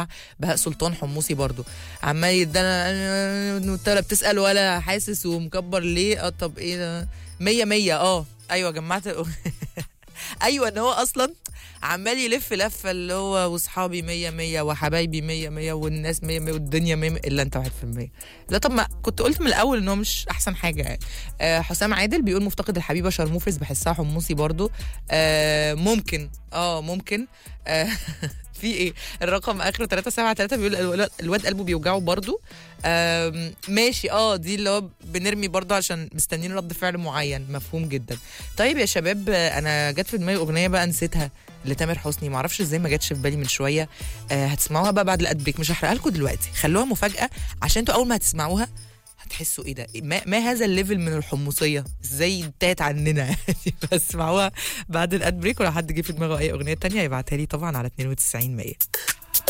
بهاء سلطان حمصي برضو عمال يدانا انت لا بتسال ولا حاسس ومكبر ليه اه طب ايه ده مية مية اه ايوه جمعت ايوه ان هو اصلا عمال يلف لفه اللي هو واصحابي مية مية وحبايبي مية مية والناس مية مية والدنيا مية, مية الا انت واحد في المية لا طب ما كنت قلت من الاول ان هو مش احسن حاجه يعني آه حسام عادل بيقول مفتقد الحبيبه شرموفرز بحسها حمصي برضو آه ممكن اه ممكن آه في ايه الرقم اخره 373 بيقول الولد- الواد قلبه بيوجعه برضو آم، ماشي اه دي اللي هو بنرمي برضو عشان مستنيين رد فعل معين مفهوم جدا طيب يا شباب آه، انا جت في دماغي اغنيه بقى نسيتها لتامر حسني معرفش ازاي ما جاتش في بالي من شويه آه هتسمعوها بقى بعد الاد بريك مش هحرقها لكم دلوقتي خلوها مفاجاه عشان انتوا اول ما هتسمعوها هتحسوا ايه ده ما, ما هذا الليفل من الحمصيه ازاي انتهت عننا يعني بس اسمعوها بعد الاد بريك ولو حد جه في دماغه اي اغنيه تانية يبعتها لي طبعا على 92 100